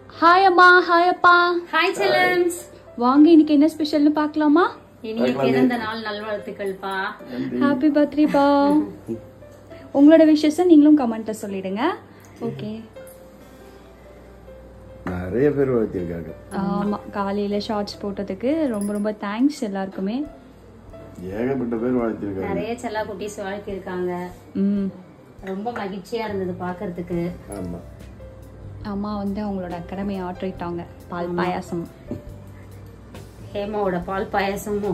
Hi அம்மா hi அப்பா hi செல்லம்ஸ் வாங்க இன்னைக்கு என்ன ஸ்பெஷல்னு பார்க்கலாமா இனிய பிறந்த நாள் நல்வாழ்த்துக்கள்ப்பா ஹாப்பி பர்த்டே பா உங்களோட விஷயத்தை நீங்களும் கமெண்ட்ல சொல்லிடுங்க ஓகே நிறைய பேர் வாழ்த்திருக்காங்க ஆமா காலையில ஷார்ட்ஸ் போட்டதுக்கு ரொம்ப ரொம்ப தேங்க்ஸ் எல்லாருக்குமே ஏகப்பட்ட பேர் வாழ்த்திருக்காங்க நிறைய செல்லா குட்டீஸ் வாழ்த்திருக்காங்க ம் ரொம்ப மகிழ்ச்சியா இருந்தது பாக்குறதுக்கு ஆமா அம்மா வந்து அவங்களோட அகாடமி ஆற்றிட்டாங்க பால் பாயாசம் ஹேமாவோட பால் பாயாசமும்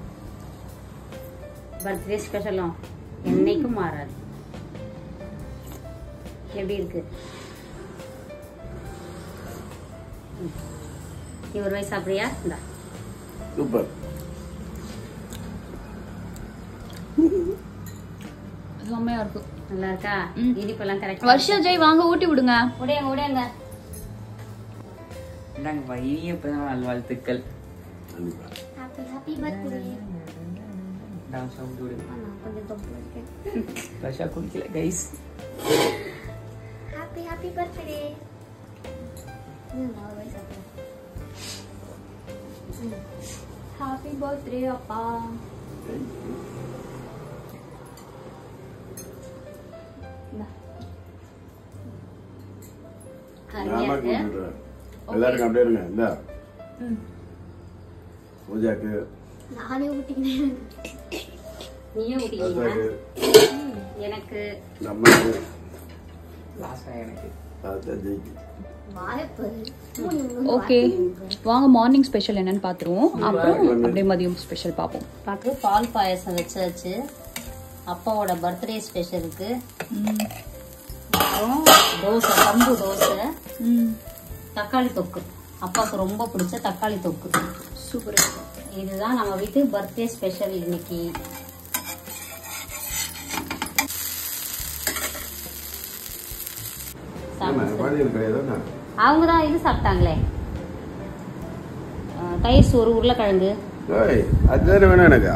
பர்த்டே ஸ்பெஷலும் என்னைக்கும் மாறாது எப்படி இருக்கு ம். நீ ஒரு வயசு சாப்பிடுறியா இந்தா சூப்பர் செம்மையா இருக்கும் நல்லா இருக்கா இனிப்பெல்லாம் கரெக்ட் வருஷா ஜெய் வாங்க ஊட்டி விடுங்க ஓடியாங்க ஓடியாங்க இந்தாங்கப்பா இனிய பிறந்த நாள் வாழ்த்துக்கள் கண்டிப்பா ஹாப்பி ஹாப்பி பர்த்டே நான் சவுண்ட் விடு கொஞ்சம் தொப்பு இருக்கேன் ரஷா குடிக்கல guys happy happy birthday happy birthday அப்பா அருமையா நாம இருக்கு கூப்பிடுறேன் எல்லாருக்கும் அப்படியே இருங்க இந்த பூஜாக்கு நீயும் ஊட்டிக்கிங்க ராஜாக்கு எனக்கு நம்மளுக்கு லாஸ்டா எனக்கு ராஜா ஜெய்க்கு ஓகே வாங்க மார்னிங் ஸ்பெஷல் என்னன்னு பாத்துருவோம் அப்புறம் அப்படியே மதியம் ஸ்பெஷல் பார்ப்போம் பார்த்து பால் பாயாசம் வச்சாச்சு அப்பாவோட பர்த்டே ஸ்பெஷலுக்கு அப்புறம் தோசை கம்பு தோசை ம் தக்காளி தொக்கு அப்பாவுக்கு ரொம்ப பிடிச்ச தக்காளி தொக்கு சூப்பர் இதுதான் நம்ம வீட்டு பர்த்டே ஸ்பெஷல் இன்னைக்கு ஆமா வாடியல் கிடையாது அவங்க தான் இது சாப்பிட்டாங்களே அஹ், தயிர் சோறு உருளைக்கிழங்கு ஓய் அதுதானே வேணும் எனக்கு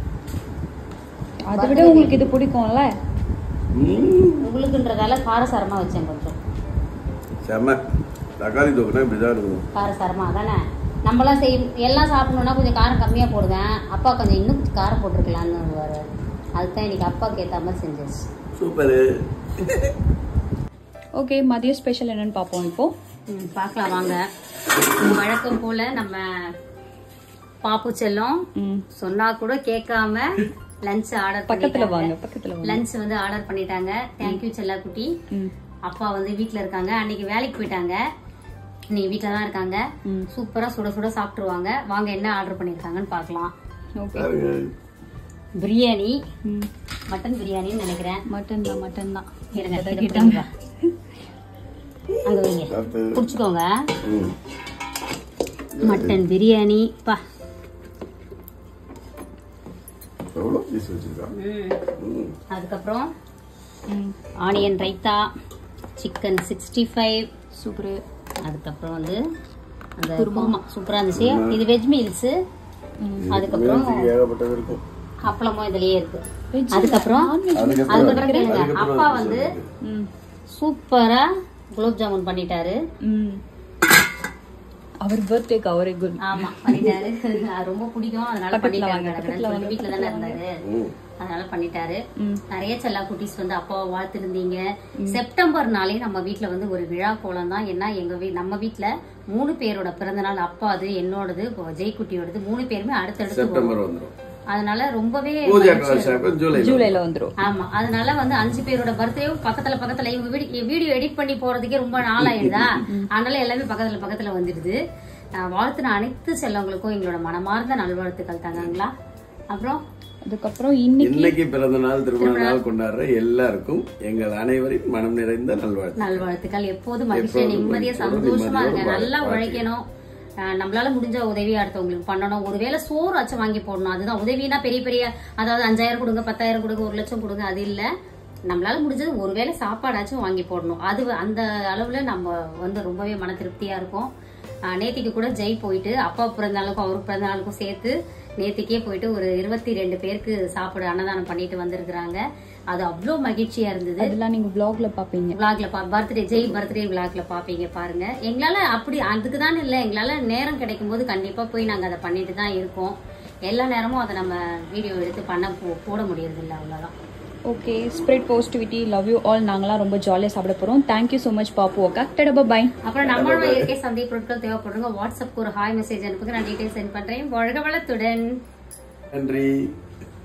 அதை விட உங்களுக்கு இது பிடிக்கும்ல ம், உங்களுக்குன்றதால காரசாரமா வச்சேன் கொஞ்சம் செம்ம தக்காளி தொக்குனா இப்படிதான் இருக்கும் காரசாரமா அதானே நம்மளாம் செய் எல்லாம் சாப்பிடணும்னா கொஞ்சம் காரம் கம்மியாக போடுவேன் அப்பா கொஞ்சம் இன்னும் காரம் போட்டிருக்கலான்னு வர அதுதான் இன்னைக்கு அப்பாவுக்கு ஏற்ற மாதிரி செஞ்சிருச்சு சூப்பரு ஓகே மதியம் ஸ்பெஷல் என்னன்னு பார்ப்போம் இப்போ ம், பார்க்கலாம் வாங்க வழக்கம் போல நம்ம பாப்பு செல்லம் ம் சொன்னா கூட கேட்காம லஞ்ச் ஆர்டர் பக்கத்துல வாங்க பக்கத்துல வாங்க லஞ்ச் வந்து ஆர்டர் பண்ணிட்டாங்க தேங்க்யூ செல்லா குட்டி ம் அப்பா வந்து வீட்ல இருக்காங்க அன்னைக்கு வேலைக்கு போயிட்டாங்க இன்னைக்கு வீட்டில் தான் இருக்காங்க ம். சூப்பரா சுட சுட சாப்பிட்டுருவாங்க வாங்க என்ன ஆர்டர் பண்ணிருக்காங்கன்னு பார்க்கலாம் ஓகே பாருங்க பிரியாணி ம் மட்டன் பிரியாணின்னு நினைக்கிறேன் மட்டன் தான் மட்டன் தான் இருங்க, இதை இதை கேட்டாங்க. அங்க வைங்க சாப்பிட்டு குடிச்சுக்கோங்க ம் மட்டன் பிரியாணி பா எவ்வளோ பீஸ் வச்சிருக்கான் ம். ம் அதுக்கப்புறம் ம் onion raita chicken sixty five super அதுக்கப்புறம் வந்து அந்த குருமா சூப்பரா இருந்துச்சு இது வெஜ் மீல்ஸ் அதுக்கப்புறம் மீல்ஸுக்கு ஏகப்பட்டது இருக்கும் அப்பளமும் இதுலயே இருக்கு அதுக்கப்புறம் அதுக்கப்புறம் அதுக்கப்புறம் கேளுங்க அதுக்கப்புறம் அப்பா வந்து ம் சூப்பரா குலோப் ஜாமுன் பண்ணிட்டாரு ம் அவர் பர்த்டேக்கு அவரே குட் ஆமா பண்ணிட்டாரு அது ரொம்ப பிடிக்கும் அதனால பக்கத்துல பண்ணிட்டாரு வாங்க, பக்கத்துல வாங்க, வீட்டுல தானே இருந்தாரு ம் அதனால பண்ணிட்டாரு ம் நிறைய செல்லா குட்டீஸ் வந்து அப்பாவை வாழ்த்துருந்தீங்க செப்டம்பர்னாலே நம்ம வீட்ல வந்து ஒரு விழா கோலம் தான் ஏன்னா எங்க வீ நம்ம வீட்ல மூணு பேரோட பிறந்த நாள் அப்பாது என்னோடது இப்போ ஜெய்குட்டியோடது மூணு பேருமே அடுத்தடுத்து வரும் செப்டம்பர் வந்துடும் அதனால ரொம்பவே பூஜா மகிழ்ச்சியா இருக்கும். கிளாஸ் ஜூலை ஜூலைல வந்துரும் ஆமா அதனால வந்து அஞ்சு பேரோட பர்த்டேவும் பக்கத்துல பக்கத்துல இவங்க வீடியோ வீடியோ எடிட் பண்ணி போறதுக்கே ரொம்ப நாள் ஆயிடுதா அதனால எல்லாமே பக்கத்துல பக்கத்துல வந்துடுது நான் வாழ்த்துன அனைத்து செல்லவங்களுக்கும் எங்களோட மனமார்ந்த நல்வாழ்த்துக்கள் தாங்கங்களா அப்புறம் அதுக்கப்புறம் இன்னைக்கு இன்னைக்கு பிறந்த நாள் திருமண நாள் கொண்டாடுற எல்லாருக்கும் எங்கள் அனைவரின் மனம் நிறைந்த நல்வாழ்த்து நல்வாழ்த்துக்கள் எப்போதும் மகிழ்ச்சியா எப்போதும் நிம்மதியா மகிழ்ச்சியோட சந்தோஷமா இருங்க நிம்மதியோட நல்லா வாழ்க்கை. உழைக்கணும் அஹ் நம்மளால முடிஞ்ச உதவி அடுத்தவங்களுக்கு பண்ணணும் ஒருவேளை சோறு ஆச்சும் வாங்கி போடணும் அதுதான் உதவினா பெரிய பெரிய அதாவது அஞ்சாயிரம் கொடுங்க பத்தாயிரம் கொடுங்க ஒரு லட்சம் கொடுங்க அது இல்ல நம்மளால முடிஞ்சது ஒருவேளை சாப்பாடாச்சும் வாங்கி போடணும் அது அந்த அளவுல நம்ம வந்து ரொம்பவே மன திருப்தியா இருக்கும் அஹ் நேத்திக்கு கூட ஜெய் போயிட்டு அப்பா பிறந்த நாளுக்கும் அவருக்கு பிறந்த நாளுக்கும் சேர்த்து நேத்திக்கே போயிட்டு ஒரு இருபத்தி ரெண்டு பேருக்கு சாப்பாடு அன்னதானம் பண்ணிட்டு வந்திருக்கிறாங்க அது அவ்வளோ மகிழ்ச்சியா இருந்தது அதெல்லாம் நீங்க vlogல பாப்பீங்க விளாக்ல பா பர்த்டே ஜெய் பர்த்டே விளாக்ல பாப்பீங்க பாருங்க எங்களால அப்படி அதுக்கு தான் இல்லை எங்களால நேரம் கிடைக்கும் போது கண்டிப்பா போய் நாங்க அதை பண்ணிட்டு தான் இருக்கோம் எல்லா நேரமும் அதை நம்ம வீடியோ எடுத்து பண்ண போ- போட முடியறது இல்லை அவ்வளவுதான் okay spread positivity love you all நாங்களாம் ரொம்ப ஜாலியாக சாப்பிட போகிறோம் தேங்க்யூ ஸோ மச் பாப்பு அக்கா டடபா பை அப்புறம் நம்மளோட இயற்கை சந்தை பொருட்கள் தேவைப்படுறவங்க வாட்ஸ்அப்க்கு ஒரு ஹாய் மெசேஜ் அனுப்புங்க நான் டீடைல்ஸ் சென்ட் பண்றேன் வாழ்க வளத்துடன் நன்றி